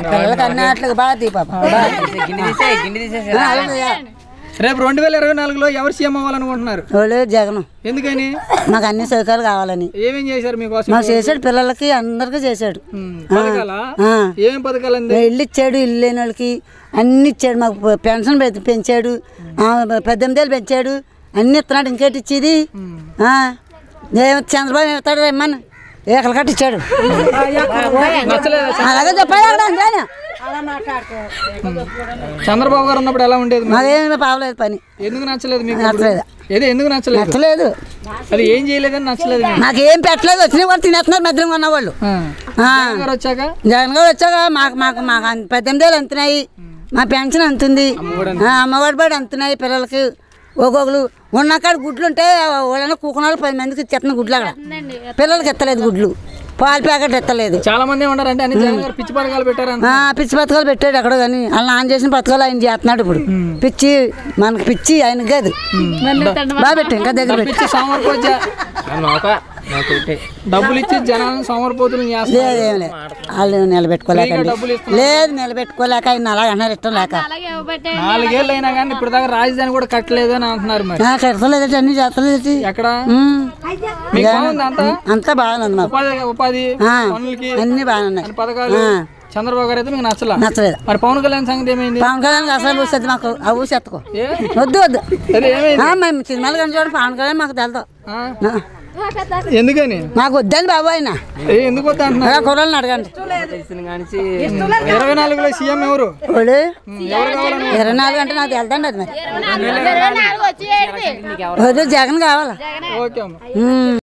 పిల్లలకి అన్ని ఆటలకు బాగా తీ పాప రేపు రెండు వేల ఇరవై నాలుగులో ఎవరు సీఎం అవ్వాలనుకుంటున్నారు వాళ్ళు జగన్ ఎందుకని మాకు అన్ని సౌకర్యాలు కావాలని ఏమేం చేశారు మీకోసం మాకు చేశాడు పిల్లలకి అందరికీ చేశాడు ఉమ్, పథకాలా ఆ. ఏం పథకాలు అంది ఇల్లు ఇచ్చాడు ఇల్లు లేని వాళ్ళకి అన్ని ఇచ్చాడు మాకు పె- పెన్షన్ పె- పెంచాడు ఆ, పద్దెనిమిది ఏళ్ళు పెంచాడు అన్ని ఇస్తున్నాడు ఇంకేటి ఇచ్చేది ఆ, ఏం చంద్రబాబు ఇస్తాడు రమ్మని ఏకలు కట్టి ఇచ్చాడు నచ్చలేదా అలాగే చెప్పాలి అక్కడ అంతేనా చంద్రబాబు గారు ఉన్నప్పుడు ఎలా ఉండేది మరి? మాకేమీ పావలేదు పని ఎందుకు నచ్చలేదు మీకు నచ్చలేదు. ఏదో ఎందుకు నచ్చలేదు నచ్చలేదు అది ఏం చేయలేదని నచ్చలేదు మీకు? మాకేం పెట్టలేదు వచ్చిన కూడా తినేస్తున్నారు మధ్యలో ఉన్నవాళ్ళు ఆ. ఆ. జగన్ గారు వచ్చాక జగన్ గారు వచ్చాక మాకు మాకు మాకు అంత పద్దెనిమిది వేలు అంతున్నాయి మా పెన్షన్ అంతుంది ఆ, అమ్మఒడి బడి అంతున్నాయి పిల్లలకి ఒక్కొక్కరు ఉన్నకాడ గుడ్లు ఉంటే వాళ్ళని కూకునాలు పది మందికి ఇచ్చేస్తున్న గుడ్లు అక్కడ పిల్లలకి ఎత్తలేదు గుడ్లు పాల ప్యాకెట్ ఎత్తలేదు చాలా మంది ఏమంటారు అంటే అన్ని జగన్ గారు పిచ్చి పథకాలు పెట్టారంట ఆ, పిచ్చి పథకాలు పెట్టాడు అక్కడ కానీ వాళ్ళు నాన్న చేసిన పథకాలు ఆయన చేస్తున్నాడు ఇప్పుడు పిచ్చి మనకి పిచ్చి ఆయనకి కాదు బాగా పెట్టు ఇంకా దగ్గర పెట్టు పిచ్చి సోమరిపోతు డబ్బులు ఇచ్చి జనాలను సోమరిపోతులు చేస్తారు లేదు ఏం లేదు వాళ్ళు నిలబెట్టుకోలేక డబ్బులు ఇస్తున్నారు. లేదు నిలబెట్టుకోలేక ఆయన అలా అన్నారు ఇష్టం లేక నాలుగేళ్ళు అయినా కానీ ఇప్పుడు దాకా రాజధాని కూడా కట్టలేదు అని అంటున్నారు మరి కడతలేదు అన్ని చేస్తలేదు ఎక్కడ మీకు బాగుంది అంతా అంతా బాగానే ఉంది మాకు ఉపాధి ఉపాధి ఆ, పనులకి అన్ని బాగానే ఉన్నాయి అన్ని పథకాలు ఆ. చంద్రబాబు గారు అయితే మీకు నచ్చలా నచ్చలేదు మరి పవన్ కళ్యాణ్ సంగతి ఏమైంది పవన్ కళ్యాణ్ అసలు ఊసేది మాకు ఆ ఊసెత్తుకో ఏ? వద్దు వద్దు అది ఏమైంది ఆ, మేము సినిమాలు కానీ చూడండి పవన్ కళ్యాణ్ మాకు తెలుదు ఆ? ఆ, ఎందుకని మాకు వద్దండి బాబు ఆయన ఏ, ఎందుకు వద్ద అంటున్నారు ఆ కుర్రల్ని అడగండి ఇరవై నాలుగులో సీఎం ఎవరు వాళ్ళు ఎవరు కావాలని ఇరవై నాలుగు అంటే నాకు తెలుదండి అది మరి వద్దు జగన్ కావాలా ఓకే అమ్మ ఉమ్.